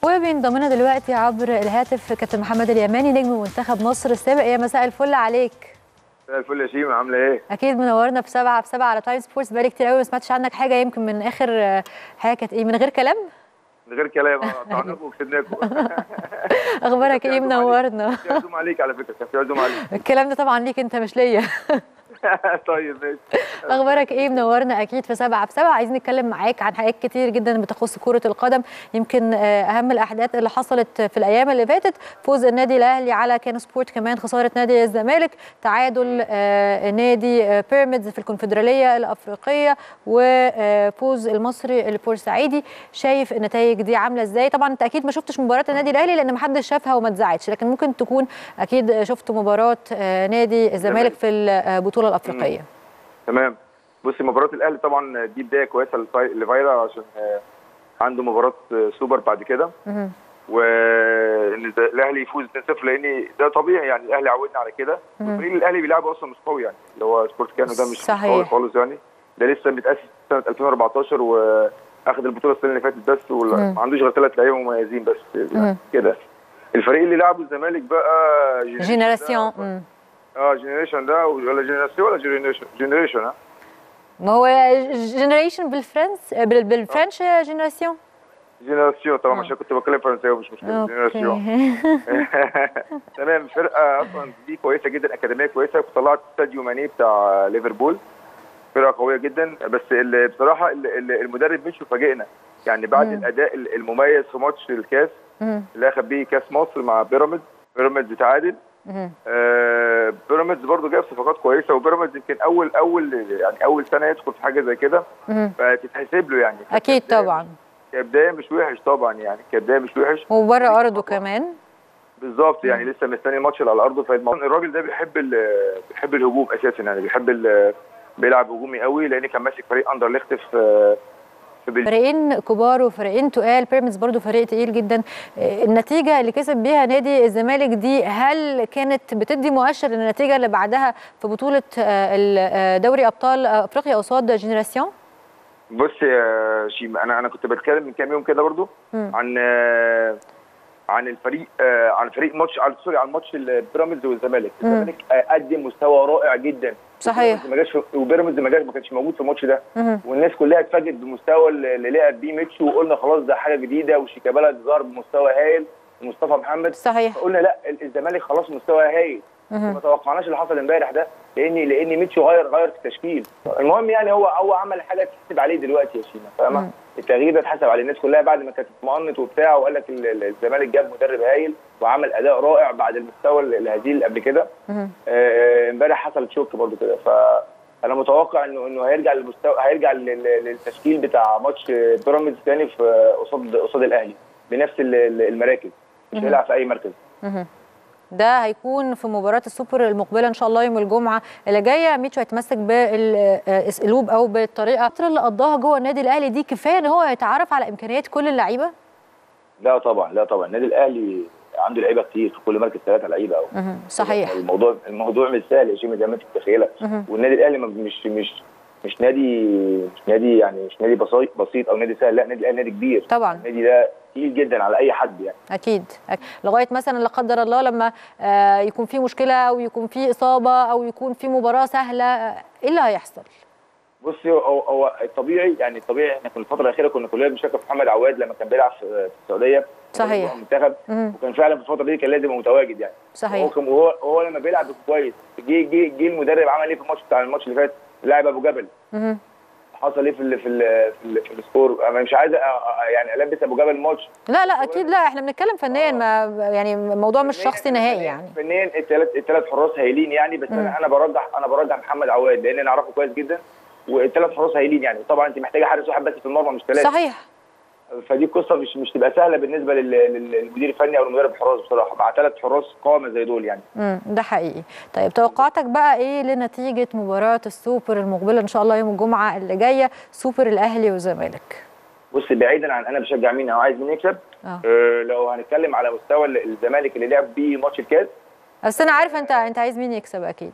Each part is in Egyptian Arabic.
وبينضم لنا دلوقتي عبر الهاتف كابتن محمد اليماني نجم منتخب مصر السابق يا مساء الفل عليك مساء الفل يا شيماء عامله ايه؟ اكيد منورنا في سبعة في سبعة على تايم سبورتس بقالي كتير قوي ما سمعتش عنك حاجه يمكن من اخر حاجه كانت ايه من غير كلام من غير كلام قطعناكم وكسبناكم اخبارك ايه منورنا في عزوم عليك على فكره كان في عزوم عليك الكلام ده طبعا ليك انت مش ليا طيب ماشي اخبارك ايه منورنا اكيد في سبعة في سبعة عايزين نتكلم معاك عن حاجات كتير جدا بتخص كرة القدم يمكن اهم الاحداث اللي حصلت في الايام اللي فاتت فوز النادي الاهلي على كان سبورت كمان خسارة نادي الزمالك تعادل نادي بيراميدز في الكونفدرالية الافريقية وفوز المصري البورسعيدي شايف النتائج دي عاملة ازاي طبعا انت اكيد ما شفتش مباراة النادي الاهلي لان ما حدش شافها وما اتذاعتش لكن ممكن تكون اكيد شفت مباراة نادي الزمالك في البطولة الافريقيه تمام بصي مباراه الاهلي طبعا دي بدايه كويسه لفايرا عشان عنده مباراه سوبر بعد كده وان الاهلي يفوز 2-0 لان ده طبيعي يعني الاهلي عودنا على كده الفريق الاهلي بيلعبه اصلا مش قوي يعني اللي هو سبورت كانو ده مش صحيح. قوي خالص يعني ده لسه متاسس سنه 2014 واخد البطوله السنه اللي فاتت بس وما عندوش غير ثلاث لعيبه مميزين بس يعني كده الفريق اللي لعبه الزمالك بقى جينيراسيون اه جينيريشن ده ولا جينيراسيون ولا جينيريشن جينيريشن ها ما هو جينيريشن بالفرنس بالفرنش جينيراسيون جينيراسيون طبعا عشان كنت بتكلم فرنساوي مش مشكله جينيراسيون تمام فرقه اصلا دي كويسه جدا اكاديميه كويسه طلعت ساديو ماني بتاع ليفربول فرقه قويه جدا بس اللي بصراحه اللي المدرب مش فاجئنا يعني بعد مم. الاداء المميز في ماتش الكاس اللي اخذ بيه كاس مصر مع بيراميدز بيراميدز تعادل آه بيراميدز برضه جايب صفقات كويسه وبيراميدز يمكن اول اول يعني اول سنه يدخل في حاجه زي كده فتتحسب له يعني اكيد طبعا كبدايه مش وحش طبعا يعني كبدايه مش وحش وبره ارضه كمان بالظبط يعني لسه مستني الماتش اللي على ارضه فالراجل ده بيحب بيحب الهجوم اساسا يعني بيحب بيلعب هجومي قوي لان كان ماسك فريق اندرليخت في فريقين كبار وفريقين تقال بيراميدز برضو فريق تقيل جدا النتيجه اللي كسب بيها نادي الزمالك دي هل كانت بتدي مؤشر للنتيجه اللي بعدها في بطوله دوري ابطال افريقيا قصاد جينيراسيون بص يا شيما انا انا كنت بتكلم من كام يوم كده برضو عن عن الفريق عن فريق ماتش على سوري عن ماتش البيراميدز والزمالك الزمالك قدم مستوى رائع جدا صحيح ما جاش وبيراميدز ما جاش ما كانش موجود في الماتش ده والناس كلها اتفاجئت بالمستوى اللي لعب بيه ميتشو وقلنا خلاص ده حاجه جديده وشيكابالا ظهر بمستوى هايل ومصطفى محمد صحيح قلنا لا الزمالك خلاص مستوى هايل ما توقعناش اللي حصل امبارح ده لان لان ميتشو غير غير في التشكيل المهم يعني هو هو عمل حاجه تحسب عليه دلوقتي يا شيماء فاهمه التغيير ده اتحسب على الناس كلها بعد ما كانت اطمئنت وبتاع وقال لك الزمالك جاب مدرب هايل وعمل اداء رائع بعد المستوى الهزيل اللي قبل كده امبارح آه حصلت شوك برضو كده فانا متوقع انه انه هيرجع للمستوى هيرجع للتشكيل بتاع ماتش بيراميدز تاني في قصاد قصاد الاهلي بنفس المراكز مش هيلعب في اي مركز ده هيكون في مباراه السوبر المقبله ان شاء الله يوم الجمعه اللي جايه ميتشو هيتمسك بالاسلوب او بالطريقه الفتره اللي قضاها جوه النادي الاهلي دي كفايه ان هو يتعرف على امكانيات كل اللعيبه لا طبعا لا طبعا النادي الاهلي عنده لعيبه كتير في كل مركز ثلاثه لعيبه او صحيح الموضوع الموضوع مش سهل يا شيماء زي ما انت متخيله والنادي الاهلي مش مش مش نادي مش نادي يعني مش نادي بسيط بسيط او نادي سهل لا النادي الاهلي نادي كبير طبعا النادي ده تقيل جدا على اي حد يعني اكيد لغايه مثلا لا قدر الله لما آه يكون في مشكله او يكون في اصابه او يكون في مباراه سهله ايه اللي هيحصل؟ بصي هو هو الطبيعي يعني الطبيعي احنا في الفتره الاخيره كنا كلنا بنشكر في محمد عواد لما كان بيلعب في السعوديه صحيح المنتخب وكان فعلا في الفتره دي كان لازم متواجد يعني صحيح وهو هو لما بيلعب كويس جه جه جه المدرب عمل ايه في الماتش بتاع الماتش اللي فات لاعب ابو جبل مم. حصل ايه في ال في ال في, ال في السكور انا مش عايز يعني البس ابو جبل الماتش لا لا اكيد لا احنا بنتكلم فنيا ما يعني الموضوع مش شخصي نهائي يعني فنيا الثلاث الثلاث حراس هايلين يعني بس انا انا برجح انا برجح محمد عواد لان انا اعرفه كويس جدا والثلاث حراس هايلين يعني طبعا انت محتاجه حارس واحد بس في المرمى مش ثلاثه صحيح فدي قصه مش مش تبقى سهله بالنسبه للمدير الفني او المدرب الحراس بصراحه مع ثلاث حراس قامه زي دول يعني امم ده حقيقي طيب توقعاتك بقى ايه لنتيجه مباراه السوبر المقبله ان شاء الله يوم الجمعه اللي جايه سوبر الاهلي والزمالك بص بعيدا عن انا بشجع مين او عايز مين يكسب آه. آه لو هنتكلم على مستوى الزمالك اللي لعب بيه ماتش الكاس بس انا عارفه انت انت عايز مين يكسب اكيد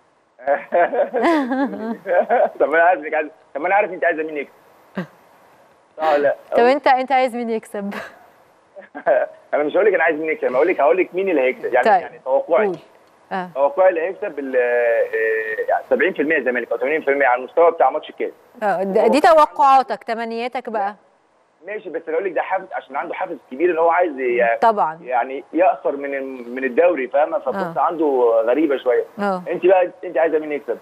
طب ما انا عارف انك عايز طب ما انا عارف انت عايزه مين يكسب اه لا طب انت انت عايز مين يكسب انا مش هقول لك انا عايز مين يكسب هقول لك هقول لك مين اللي هيكسب يعني طيب. يعني توقعي قول. اه توقعي اللي هيكسب ال- آه، يعني 70% الزمالك او 80% على المستوى بتاع ماتش الكاس آه، د- دي توقعاتك تمنياتك بقى ماشي بس اقول لك ده حافز عشان عنده حافز كبير ان هو عايز ي- طبعا يعني يأثر من ال- من الدوري فاهمه فالقصه عنده غريبه شويه اه انت بقى انت عايزه مين يكسب؟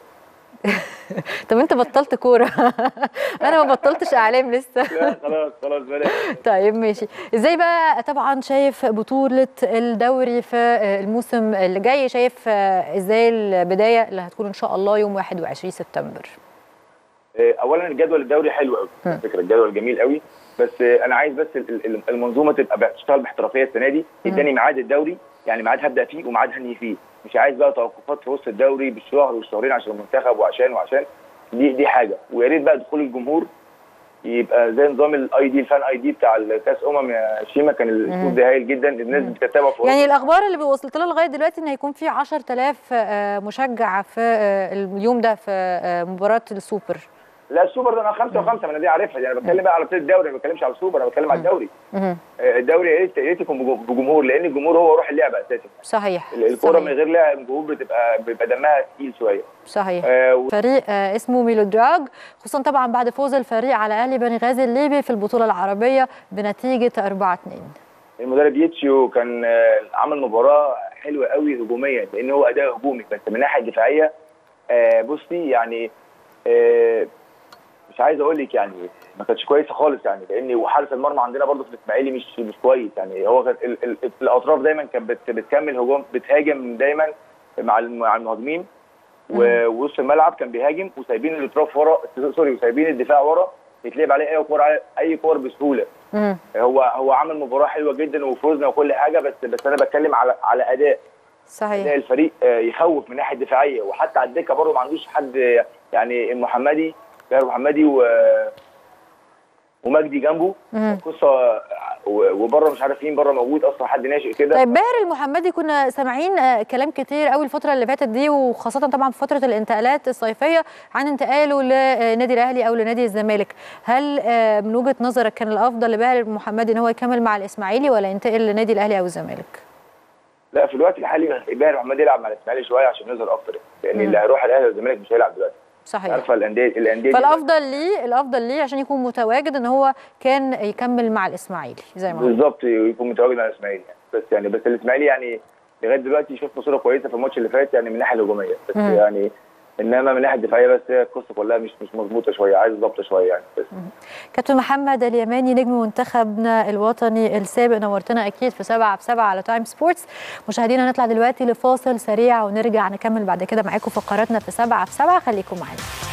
طب انت بطلت كوره انا ما بطلتش اعلام لسه لا خلاص خلاص بلاش طيب ماشي ازاي بقى طبعا شايف بطولة الدوري في الموسم اللي جاي شايف ازاي البداية اللي هتكون ان شاء الله يوم 21 سبتمبر آه، اولا الجدول الدوري حلو قوي على فكره الجدول جميل قوي بس آه، انا عايز بس ال- ال- المنظومه تبقى بتشتغل باحترافيه السنه دي اداني ميعاد الدوري يعني ميعاد هبدا فيه وميعاد هنهي فيه مش عايز بقى توقفات في وسط الدوري بالشهر والشهرين عشان المنتخب وعشان وعشان دي دي حاجه ويا ريت بقى دخول الجمهور يبقى زي نظام الاي دي الفان اي دي بتاع الكاس امم يا شيما كان الاسلوب ده هايل جدا الناس بتتابع في يعني أوروبا. الاخبار اللي وصلت لها لغايه دلوقتي ان هيكون في 10000 آه، مشجع في آه، اليوم ده في آه، مباراه السوبر لا السوبر ده انا خمسه وخمسه ما انا دي عارفها يعني انا بتكلم بقى على بطوله الدوري ما بتكلمش على السوبر انا بتكلم على الدوري مهم. آه، الدوري يا ريت يا ريت يكون بجم- بجمهور لان الجمهور هو روح اللعبه اساسا صحيح ال- الكوره من صحيح. غير لاعب جمهور بتبقى بيبقى دمها تقيل شويه صحيح آه، و- فريق آه، اسمه ميلودراج خصوصا طبعا بعد فوز الفريق على اهلي بني غازي الليبي في البطوله العربيه بنتيجه 4 2 المدرب يتشيو كان آه، عمل مباراه حلوه قوي هجوميا لان هو اداء هجومي بس من الناحيه الدفاعيه آه، بصي يعني آه، مش عايز اقول لك يعني ما كانتش كويسه خالص يعني لان وحارس المرمى عندنا برضه في الاسماعيلي مش مش كويس يعني هو كانت ال- ال- الاطراف دايما كانت بت- بتكمل هجوم بتهاجم دايما مع الم- مع المهاجمين و- ووسط الملعب كان بيهاجم وسايبين الاطراف ورا سوري وسايبين الدفاع ورا يتلعب عليه اي كوره اي كور بسهوله مم. هو هو عمل مباراه حلوه جدا وفوزنا وكل حاجه بس بس انا بتكلم على على اداء اداء صحيح الفريق آه، يخوف من الناحيه الدفاعيه وحتى على الدكه برضه ما عندوش حد يعني المحمدي غير محمدي و ومجدي جنبه مم. قصه و- وبره مش عارف مين بره موجود اصلا حد ناشئ كده طيب باهر المحمدي كنا سامعين آه، كلام كتير قوي الفتره اللي فاتت دي وخاصه طبعا في فتره الانتقالات الصيفيه عن انتقاله لنادي الاهلي او لنادي الزمالك هل آه، من وجهه نظرك كان الافضل لباهر المحمدي ان هو يكمل مع الاسماعيلي ولا ينتقل لنادي الاهلي او الزمالك لا في الوقت الحالي باهر محمد يلعب مع الاسماعيلي شويه عشان يظهر اكتر لان اللي هيروح الاهلي والزمالك مش هيلعب دلوقتي صحيح عارفه الانديه الانديه دي فالافضل ليه الافضل ليه عشان يكون متواجد ان هو كان يكمل مع الاسماعيلي زي ما هو بالظبط يكون متواجد مع الاسماعيلي يعني. بس يعني بس الاسماعيلي يعني لغايه دلوقتي شفنا صوره كويسه في الماتش اللي فات يعني من الناحيه الهجوميه بس مم. يعني انما من الناحيه الدفاعيه بس هي القصه كلها مش مش مظبوطه شويه عايز ضبط شويه يعني بس كابتن محمد اليماني نجم منتخبنا الوطني السابق نورتنا اكيد في سبعة بسبعة على تايم سبورتس مشاهدينا نطلع دلوقتي لفاصل سريع ونرجع نكمل بعد كده معاكم فقراتنا في سبعة في سبعة خليكم معانا